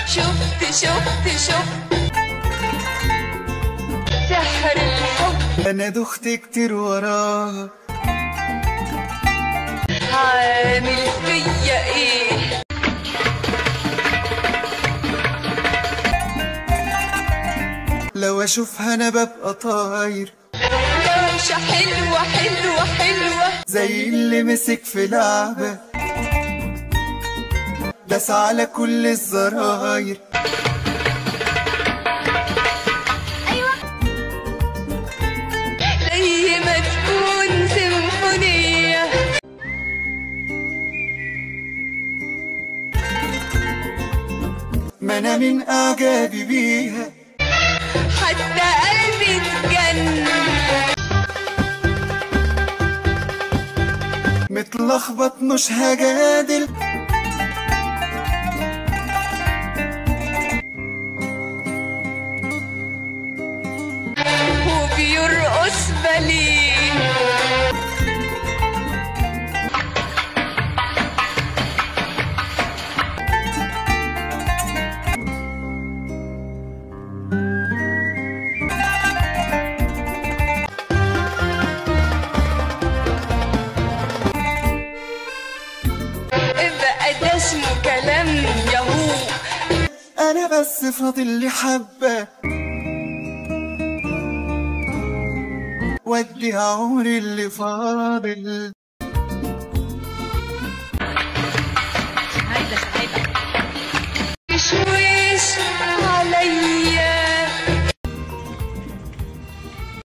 شفت شفت شفت سحر الحب انا دخت كتير وراها عامل فيا ايه لو اشوفها انا ببقى طاير دوشة حلوة حلوة حلوة زي اللي مسك في لعبة داس على كل الزراير زي ما تكون سيمفونية ما انا من اعجابي بيها حتى قلبي اتجنن متلخبط مش هجادل وبيرقص باليه بقى ده اسمه كلام يهو انا بس فاضل لي حبة ودي عمري اللي فاضل